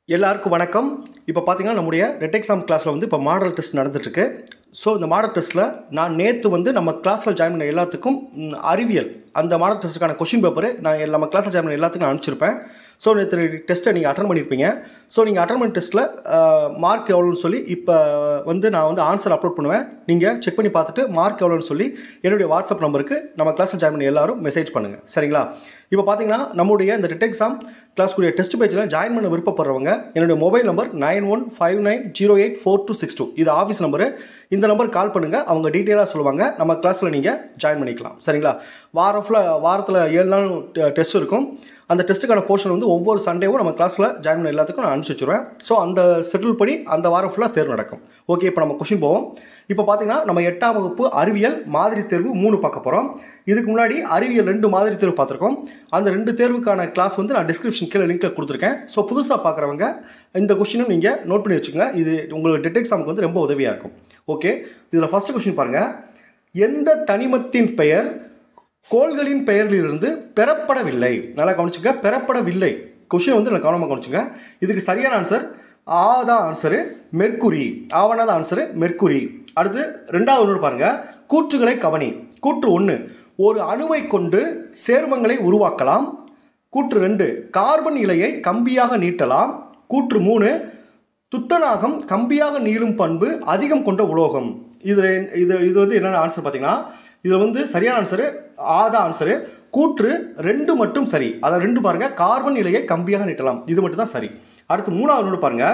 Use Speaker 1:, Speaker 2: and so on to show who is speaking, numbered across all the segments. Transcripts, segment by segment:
Speaker 1: எல்லாருக்கும் வணக்கம் இப்போ பார்த்தீங்கன்னா நம்முடைய ரெட் எக்ஸாம் கிளாஸில் வந்து இப்போ மாடல் டெஸ்ட் நடந்துட்டுருக்கு ஸோ இந்த மாடல் டெஸ்ட்டில் நான் நேற்று வந்து நம்ம கிளாஸில் ஜாயின் பண்ண எல்லாத்துக்கும் ம், அறிவியல் அந்த மாடல் டெஸ்ட்டுக்கான கொஷின் பேப்பர் நான் எல்லா- நம்ம கிளாஸில் ஜாயின் பண்ண எல்லாத்துக்கும் நான் அனுப்பிச்சிருப்பேன் ஸோ நேற்று டெஸ்ட்டை நீங்கள் அட்டன் பண்ணியிருப்பீங்க ஸோ நீங்கள் அட்டன் பண்ண டெஸ்ட்டில் மார்க் எவ்வளோன்னு சொல்லி இப்போ வந்து நான் வந்து ஆன்சர் அப்லோட் பண்ணுவேன் நீங்கள் செக் பண்ணி பார்த்துட்டு மார்க் எவ்வளோன்னு சொல்லி என்னுடைய வாட்ஸ்அப் நம்பருக்கு நம்ம கிளாஸில் ஜாயின் பண்ண எல்லாரும் மெசேஜ் பண்ணுங்கள் சரிங்களா இப்போ பார்த்தீங்கன்னா நம்முடைய இந்த டெட் எக்ஸாம் கிளாஸ்க்குரிய டெஸ்ட் பேஜில் ஜாயின் பண்ண விருப்பப்படுறவங்க என்னுடைய mobile number nine one five nine zero eight four two six two இது ஆஃபீஸ் நம்பரு இந்த நம்பர் கால் பண்ணுங்கள் அவங்க டீட்டெயிலாக சொல்லுவாங்க நம்ம கிளாஸில் நீங்கள் ஜாயின் பண்ணிக்கலாம் சரிங்களா வாரம் ஃபுல்லாக வாரத்தில் ஏழு நாள் டெஸ்ட் இருக்கும் அந்த டெஸ்ட்டுக்கான போர்ஷன் வந்து ஒவ்வொரு சண்டேவும் நம்ம கிளாஸில் ஜாயின் பண்ண எல்லாத்துக்கும் நான் அனுப்பிச்சி வச்சுருவேன் ஸோ அந்த செட்டில் படி அந்த வாரம் ஃபுல்லாக தேர்வு நடக்கும் ஓகே இப்போ நம்ம கொஷின் போவோம் இப்போ பார்த்தீங்கன்னா நம்ம எட்டாம் வகுப்பு அறிவியல் மாதிரி தேர்வு மூணு பார்க்க போகிறோம் இதுக்கு முன்னாடி அறிவியல் ரெண்டு மாதிரி தேர்வு பார்த்துருக்கோம் அந்த ரெண்டு தேர்வுக்கான கிளாஸ் வந்து நான் டிஸ்கிரிப்ஷன் கீழே லிங்க்கில் கொடுத்துருக்கேன் ஸோ புதுசாக பார்க்குறவங்க இந்த கொஷினும் நீங்கள் நோட் பண்ணி வச்சுக்கோங்க இது உங்களுக்கு டெட் எக்ஸாமுக்கு வந்து ரொம்ப உதவியாக இருக்கும் ஓகே இதில் ஃபஸ்ட்டு கொஷின் பாருங்கள் எந்த தனிமத்தின் பெயர் கோள்களின் பெயரிலிருந்து பெறப்படவில்லை நல்லா கவனிச்சுங்க பெறப்படவில்லை கொஷின் வந்து நல்லா கவனமாக கவனிச்சுங்க இதுக்கு சரியான ஆன்சர் ஆ தான் ஆன்சரு மெர்க்குரி ஆவனா தான் ஆன்சரு மெர்க்குரி அடுத்து ரெண்டாவது ஒன்று பாருங்க கூற்றுகளை கவனி கூற்று ஒன்று ஒரு அணுவை கொண்டு சேர்மங்களை உருவாக்கலாம் கூற்று ரெண்டு கார்பன் இலையை கம்பியாக நீட்டலாம் கூற்று மூணு துத்தநாகம் கம்பியாக நீளும் பண்பு அதிகம் கொண்ட உலோகம் இதில் இது இது வந்து என்னென்ன ஆன்சர் பார்த்தீங்கன்னா இதில் வந்து சரியான ஆன்சரு ஆதா ஆன்சரு கூற்று ரெண்டு மட்டும் சரி அதை ரெண்டு பாருங்க கார்பன் இலையை கம்பியாக நீட்டலாம் இது மட்டும் தான் சரி அடுத்து மூணாவது நோடு பாருங்க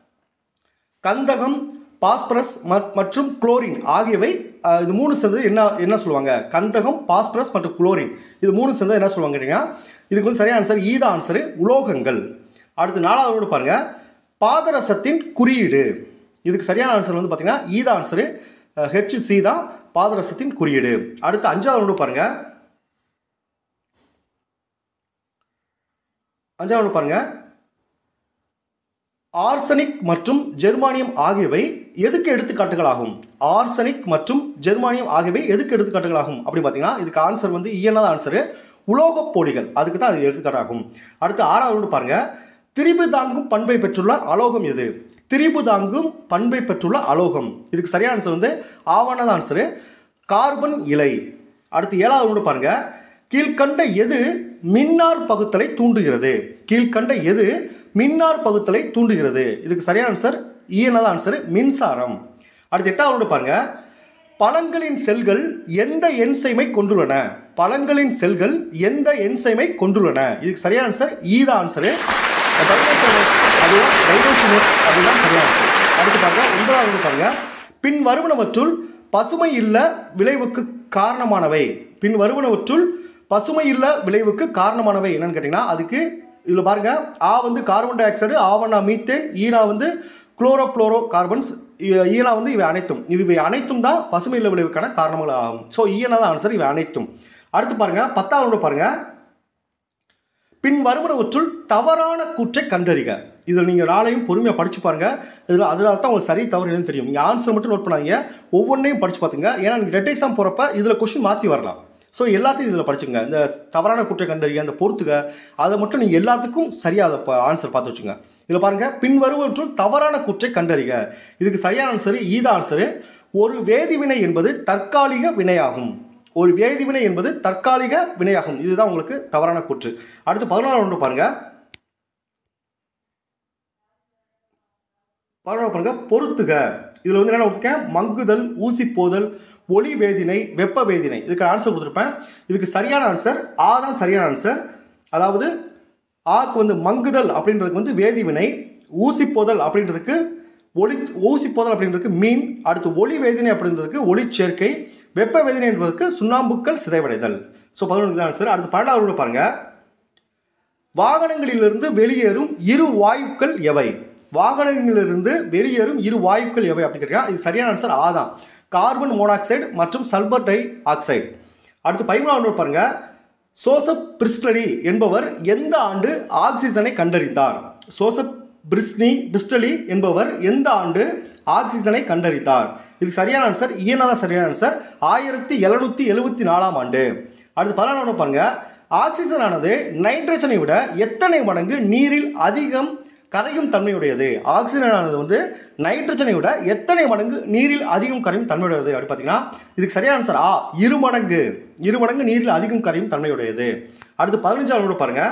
Speaker 1: கந்தகம் பாஸ்பரஸ் ம- மற்றும் குளோரின் ஆகியவை அஹ், இது மூணு சேர்ந்தது என்ன என்ன சொல்லுவாங்க கந்தகம் பாஸ்பரஸ் மற்றும் குளோரின் இது மூணு சேர்ந்தது என்ன சொல்லுவாங்க கேட்டீங்கன்னா இதுக்கு வந்து சரியான ஆன்சர் ஈத ஆன்சரு உலோகங்கள் அடுத்து நாலாவது நோடு பாருங்க பாதரசத்தின் குறியீடு இதுக்கு சரியான ஆன்சர் வந்து பார்த்தீங்கன்னா ஈத ஆன்சரு ஹெச் சி தான் பாதரசத்தின் குறியீடு அடுத்து அஞ்சாவது நோடு பாருங்க அஞ்சாவது நோடு பாருங்க ஆர்சனிக் மற்றும் ஜெர்மானியம் ஆகியவை எதுக்கு எடுத்துக்காட்டுகளாகும் ஆர்சனிக் மற்றும் ஜெர்மானியம் ஆகியவை எதுக்கு எடுத்துக்காட்டுகளாகும் அப்படி பார்த்தீங்கன்னா இதுக்கு ஆன்சர் வந்து இயனாத ஆன்சரு உலோகப் போலிகள் அதுக்கு தான் அது எடுத்துக்காட்டாகும் அடுத்து ஆறாவது பாருங்க திரிபு தாங்கும் பண்பை பெற்றுள்ள அலோகம் எது திரிபு தாங்கும் பண்பை பெற்றுள்ள அலோகம் இதுக்கு சரியான ஆன்சர் வந்து ஆவணத ஆன்சரு கார்பன் இலை அடுத்து ஏழாவது ஒன்று பாருங்க கீழ்கண்ட எது மின்னார் பகுத்தலை தூண்டுகிறது கீழ்கண்ட எது மின்னார் பகுத்தலை தூண்டுகிறது இதுக்கு சரியான ஆன்சர் ஈனத ஆன்சர் மின்சாரம் அடுத்து எட்டாவது ஒன்று பாருங்க பழங்களின் செல்கள் எந்த என்சைமை கொண்டுள்ளன பழங்களின் செல்கள் எந்த என்சைமை கொண்டுள்ளன இதுக்கு சரியான ஆன்சர் ஈத ஆன்சரு டைனோசரஸ் அதுதான் டைனோசினஸ் அதுதான் சரியான ஆன்சர் அடுத்து பாருங்க ஒன்பதாவது ஒன்று பாருங்க பின் வருவனவற்றுள் பசுமை இல்ல விளைவுக்கு காரணமானவை பின் வருவனவற்றுள் பசுமை இல்ல விளைவுக்கு காரணமானவை என்னன்னு கேட்டிங்கன்னா அதுக்கு இதில் பாருங்க ஆ வந்து கார்பன் டை ஆக்சைடு ஆவணா மீத்தேன் ஈனா வந்து குளோரோப்ளோரோ கார்பன்ஸ் ஈனா வந்து இவை அனைத்தும் இது இவை அனைத்தும் தான் பசுமை இல்ல விளைவுக்கான காரணங்கள் ஆகும் ஸோ ஈனா தான் ஆன்சர் இவை அனைத்தும் அடுத்து பாருங்க பத்தாவது பாருங்க பின் வருவனவற்றுள் தவறான கூற்றை கண்டறிக இதில் நீங்கள் நாளையும் பொறுமையாக படிச்சு பாருங்க இதில் அதனால தான் உங்களுக்கு சரி தவறு என்னன்னு தெரியும் நீங்கள் ஆன்சர் மட்டும் நோட் பண்ணாதீங்க ஒவ்வொன்றையும் படிச்சு பார்த்துங்க ஏன்னா நீங்கள் டெட் எக்ஸாம் போகிறப்ப இதில் கொஷின் மாற்றி வரலாம் ஸோ எல்லாத்தையும் இதில் படிச்சுங்க இந்த தவறான கூற்றை கண்டறிக அந்த பொறுத்துக அதை மட்டும் நீங்கள் எல்லாத்துக்கும் சரியாக அதை ஆன்சர் பார்த்து வச்சுங்க இதில் பாருங்க பின் வருவற்றுள் தவறான கூற்றை கண்டறிக இதுக்கு சரியான ஆன்சரு ஈத ஆன்சரு ஒரு வேதிவினை என்பது தற்காலிக வினையாகும் ஒரு வேதிவினை என்பது தற்காலிக வினையாகும் இதுதான் உங்களுக்கு தவறான கூற்று அடுத்து பதினாறு ஒன்று பாருங்க பதினாறு பாருங்க பொருத்துக இதில் வந்து என்ன கொடுத்துருக்கேன் மங்குதல் ஊசி போதல் ஒளி வேதினை வெப்ப வேதினை இதுக்கு ஆன்சர் கொடுத்துருப்பேன் இதுக்கு சரியான ஆன்சர் ஆ தான் சரியான ஆன்சர் அதாவது ஆக்கு வந்து மங்குதல் அப்படின்றதுக்கு வந்து வேதிவினை ஊசி போதல் அப்படின்றதுக்கு ஒளி ஊசி போதல் அப்படின்றதுக்கு மீன் அடுத்து ஒளி வேதினை அப்படின்றதுக்கு ஒளி சேர்க்கை வெப்ப வேதினை என்பதற்கு சுண்ணாம்புக்கள் சிதைவடைதல் ஸோ பதினொன்று ஆன்சர் அடுத்து பன்னெண்டாவது பாருங்க வாகனங்களிலிருந்து வெளியேறும் இரு வாயுக்கள் எவை வாகனங்களிலிருந்து வெளியேறும் இரு வாயுக்கள் எவை அப்படின்னு கேட்டீங்கன்னா இது சரியான ஆன்சர் ஆதான் கார்பன் மோனாக்சைடு மற்றும் சல்பர் டை ஆக்சைடு அடுத்து பதிமூணாவது பாருங்க சோசப் பிரிஸ்டலி என்பவர் எந்த ஆண்டு ஆக்சிஜனை கண்டறிந்தார் சோசப் பிரிஸ்னி பிரிஸ்டலி என்பவர் எந்த ஆண்டு ஆக்சிஜனை கண்டறிந்தார் இதுக்கு சரியான ஆன்சர் ஈனதான் சரியான ஆன்சர் ஆயிரத்தி எழுநூத்தி எழுபத்தி நாலாம் ஆண்டு அடுத்து பதினாறு பாருங்க ஆக்சிஜன் ஆனது நைட்ரஜனை விட எத்தனை மடங்கு நீரில் அதிகம் கரையும் தன்மையுடையது ஆக்சிஜனானது வந்து நைட்ரஜனை விட எத்தனை மடங்கு நீரில் அதிகம் கரையும் தன்மையுடையது அப்படி பார்த்தீங்கன்னா இதுக்கு சரியான ஆன்சர் ஆ இரு மடங்கு இரு மடங்கு நீரில் அதிகம் கரையும் தன்மையுடையது அடுத்து பதினஞ்சாவது பாருங்க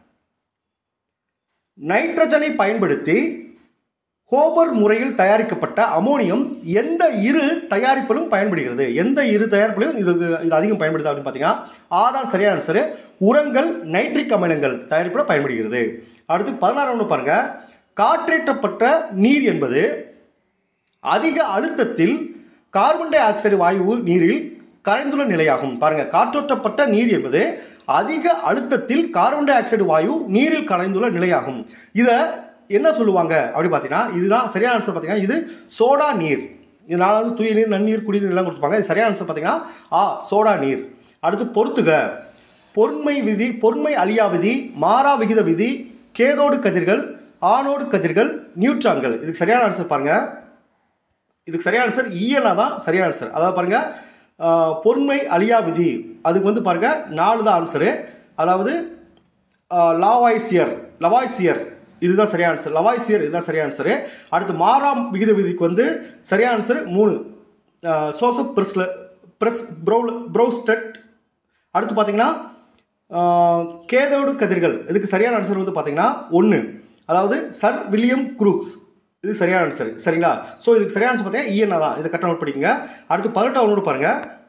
Speaker 1: நைட்ரஜனை பயன்படுத்தி ஹோபர் முறையில் தயாரிக்கப்பட்ட அமோனியம் எந்த இரு தயாரிப்பிலும் பயன்படுகிறது எந்த இரு தயாரிப்பிலும் இது இது அதிகம் பயன்படுது அப்படின்னு பார்த்தீங்கன்னா ஆதார் சரியான ஆன்சரு உரங்கள் நைட்ரிக் அமிலங்கள் தயாரிப்பில் பயன்படுகிறது அடுத்து பதினாறாவது பாருங்க காற்றேற்றப்பட்ட நீர் என்பது அதிக அழுத்தத்தில் கார்பன் டை ஆக்சைடு வாயு நீரில் கரைந்துள்ள நிலையாகும் பாருங்க காற்றோட்டப்பட்ட நீர் என்பது அதிக அழுத்தத்தில் கார்பன் டை ஆக்சைடு வாயு நீரில் கரைந்துள்ள நிலையாகும் இதை என்ன சொல்லுவாங்க அப்படி பார்த்தீங்கன்னா இதுதான் சரியான ஆன்சர் பார்த்தீங்கன்னா இது சோடா நீர் இது நாலாவது தூய நீர் நன்னீர் குடிநீர் எல்லாம் கொடுத்துருப்பாங்க இது சரியான ஆன்சர் பார்த்தீங்கன்னா ஆ சோடா நீர் அடுத்து பொறுத்துக பொன்மை விதி பொன்மை அழியா விதி மாறா விகித விதி கேதோடு கதிர்கள் ஆனோடு கதிர்கள் நியூட்ரான்கள் இதுக்கு சரியான ஆன்சர் பாருங்க இதுக்கு சரியான ஆன்சர் ஈயனா தான் சரியான ஆன்சர் அதாவது பாருங்க ஆஹ், பொன்மை அழியா விதி அதுக்கு வந்து பாருங்க நாலு தான் ஆன்சரு அதாவது ஆஹ், லாவாய்சியர் லவாய்சியர் இதுதான் சரியான ஆன்சர் லவாய்சியர் இதுதான் சரியான ஆன்சரு அடுத்து மாறாம் விகித விதிக்கு வந்து சரியான ஆன்சர் மூணு சோசப் பிரஸ்ல பிரஸ் ப்ரௌல் ப்ரௌஸ்டட் அடுத்து பார்த்தீங்கன்னா ஆஹ், கேதோடு கதிர்கள் இதுக்கு சரியான ஆன்சர் வந்து பார்த்தீங்கன்னா ஒன்று அதாவது சர் வில்லியம் குரூக்ஸ் இது சரியான ஆன்சர் சரிங்களா ஸோ இதுக்கு சரியான ஆன்சர் பார்த்தீங்கன்னா இஎன்ஆ தான் இதை கரெக்டாக நோட் பண்ணிக்கங்க அடுத்து பதினெட்டாவது பாருங்க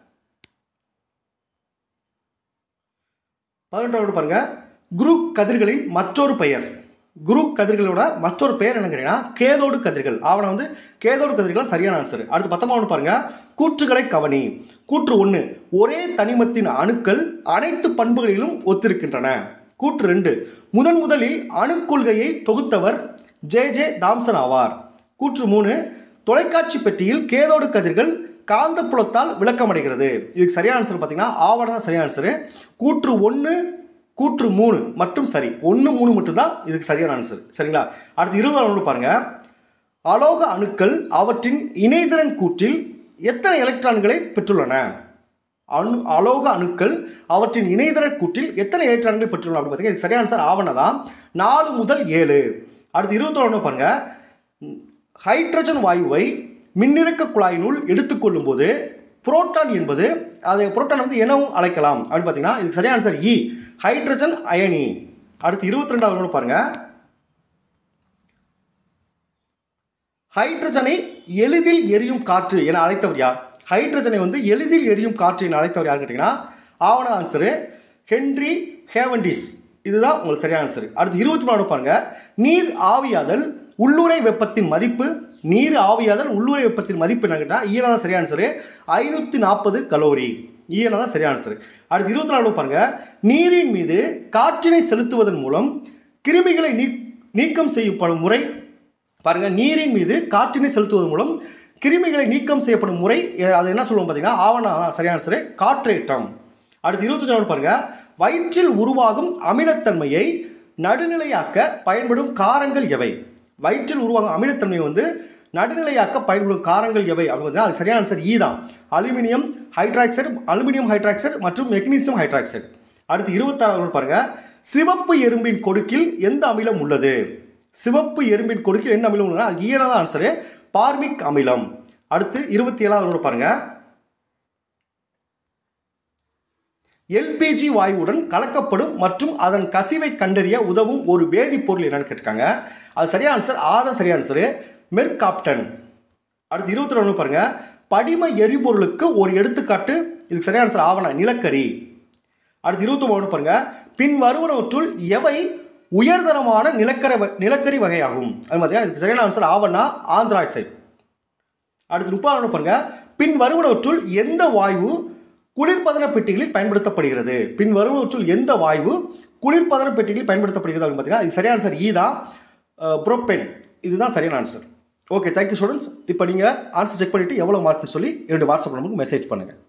Speaker 1: பதினெட்டாவது பாருங்க குரூப் கதிர்களின் மற்றொரு பெயர் குரூப் கதிர்களோட மற்றொரு பெயர் என்ன கேட்டீங்கன்னா கேதோடு கதிர்கள் ஆவணம் வந்து கேதோடு கதிர்கள் சரியான ஆன்சர் அடுத்து பத்தொன்பது பாருங்க கூற்றுகளை கவனி கூற்று ஒன்று ஒரே தனிமத்தின் அணுக்கள் அனைத்து பண்புகளிலும் ஒத்திருக்கின்றன கூற்று ரெண்டு முதன் முதலில் அணுக்கொள்கையை தொகுத்தவர் ஜே ஜே தாம்சன் ஆவார் கூற்று மூணு தொலைக்காட்சி பெட்டியில் கேதோடு கதிர்கள் காந்தப்புலத்தால் விளக்கமடைகிறது இதுக்கு சரியான ஆன்சர் பார்த்தீங்கன்னா ஆவணம் தான் சரியான ஆன்சரு கூற்று ஒன்று கூற்று மூணு மட்டும் சரி ஒன்று மூணு மட்டும் தான் இதுக்கு சரியான ஆன்சர் சரிங்களா அடுத்து இருபதாவது பாருங்க அலோக அணுக்கள் அவற்றின் இணைதிறன் கூற்றில் எத்தனை எலக்ட்ரான்களை பெற்றுள்ளன அணு அலோக அணுக்கள் அவற்றின் இணையதர கூற்றில் எத்தனை எலக்ட்ரான்களை பெற்றுள்ளன அப்படின்னு பார்த்தீங்கன்னா இதுக்கு சரியான ஆன்சர் ஆவணம் தான் நாலு முதல் ஏழு அடுத்து இருபத்தொன்று பாருங்க ஹைட்ரஜன் வாயுவை மின்னிறக்க குழாயினுள் எடுத்துக்கொள்ளும் போது புரோட்டான் என்பது அதை புரோட்டான் வந்து எனவும் அழைக்கலாம் அப்படின்னு பார்த்தீங்கன்னா இதுக்கு சரியான ஆன்சர் இ ஹைட்ரஜன் அயனி அடுத்து இருபத்தி ரெண்டாவது பாருங்க ஹைட்ரஜனை எளிதில் எரியும் காற்று என அழைத்தவர் யார் ஹைட்ரஜனை வந்து எளிதில் எரியும் காற்று என அழைத்தவர் யார் கேட்டிங்கன்னா ஆவண ஆன்சரு ஹென்றி ஹேவண்டிஸ் இதுதான் உங்களுக்கு சரியான ஆன்சர் அடுத்து இருபத்தி மூணு பாருங்க நீர் ஆவியாதல் உள்ளுறை வெப்பத்தின் மதிப்பு நீர் ஆவியாதல் உள்ளுறை வெப்பத்தின் மதிப்பு என்ன கேட்டால் ஈயனா தான் சரியான ஆன்சரு ஐநூற்றி நாற்பது கலோரி ஈயனா தான் சரியான ஆன்சர் அடுத்து இருபத்தி நாலு பாருங்க நீரின் மீது காற்றினை செலுத்துவதன் மூலம் கிருமிகளை நீ நீக்கம் செய்யப்படும் முறை பாருங்க நீரின் மீது காற்றினை செலுத்துவதன் மூலம் கிருமிகளை நீக்கம் செய்யப்படும் முறை எ- அது என்ன சொல்லுவோம் பார்த்தீங்கன்னா ஆவணா சரியான சரி காற்றேற்றம் அடுத்து இருபத்தஞ்சாவது பாருங்க வயிற்றில் உருவாகும் அமிலத்தன்மையை நடுநிலையாக்க பயன்படும் காரங்கள் எவை வயிற்றில் உருவாகும் அமிலத்தன்மையை வந்து நடுநிலையாக்க பயன்படும் காரங்கள் எவை அப்படின்னு அது சரியான ஆன்சர் ஈ தான் அலுமினியம் ஹைட்ராக்சைடு அலுமினியம் ஹைட்ராக்சைடு மற்றும் மெக்னீசியம் ஹைட்ராக்சைடு அடுத்து இருபத்தாறாவது பாருங்க சிவப்பு எறும்பின் கொடுக்கில் எந்த அமிலம் உள்ளது சிவப்பு எறும்பின் கொடுக்கில் என்ன அமிலம் உள்ளதுன்னா அது ஈயனாக ஆன்சரு பார்மிக் அமிலம் அடுத்து இருபத்தி ஏழாவது பாருங்க எல்பிஜி வாயுவுடன் கலக்கப்படும் மற்றும் அதன் கசிவை கண்டறிய உதவும் ஒரு வேதிப்பொருள் என்னன்னு கேட்டிருக்காங்க அது சரியான ஆன்சர் ஆதான் சரியான ஆன்சரு மெர்காப்டன் அடுத்து இருபத்தி ரெண்டு பாருங்க படிம எரிபொருளுக்கு ஒரு எடுத்துக்காட்டு இதுக்கு சரியான ஆன்சர் ஆவண நிலக்கரி அடுத்து இருபத்தி மூணு பாருங்க பின் வருவனவற்றுள் எவை உயர்தரமான நிலக்கரி வ- நிலக்கரி வகையாகும் அது பார்த்தீங்கன்னா இதுக்கு சரியான ஆன்சர் ஆவணா ஆந்திராய்சைட் அடுத்து முப்பதாவது பாருங்க பின் வருவனவற்றுள் எந்த வாயு குளிர்பதன பெட்டிகளில் பயன்படுத்தப்படுகிறது பின் வருவனவற்றுள் எந்த வாயு குளிர்பதன பெட்டிகளில் பயன்படுத்தப்படுகிறது அப்படின்னு பார்த்தீங்கன்னா இது சரியான ஆன்சர் ஈ தான் புரோப்பென் இதுதான் சரியான ஆன்சர் ஓகே தேங்க்யூ ஸ்டூடெண்ட்ஸ் இப்போ நீங்கள் ஆன்சர் செக் பண்ணிவிட்டு எவ்வளோ மார்க்னு சொல்லி என்னுடைய வாட்ஸ்அப் நம்பருக்கு மெசேஜ் பண்ணுங்கள்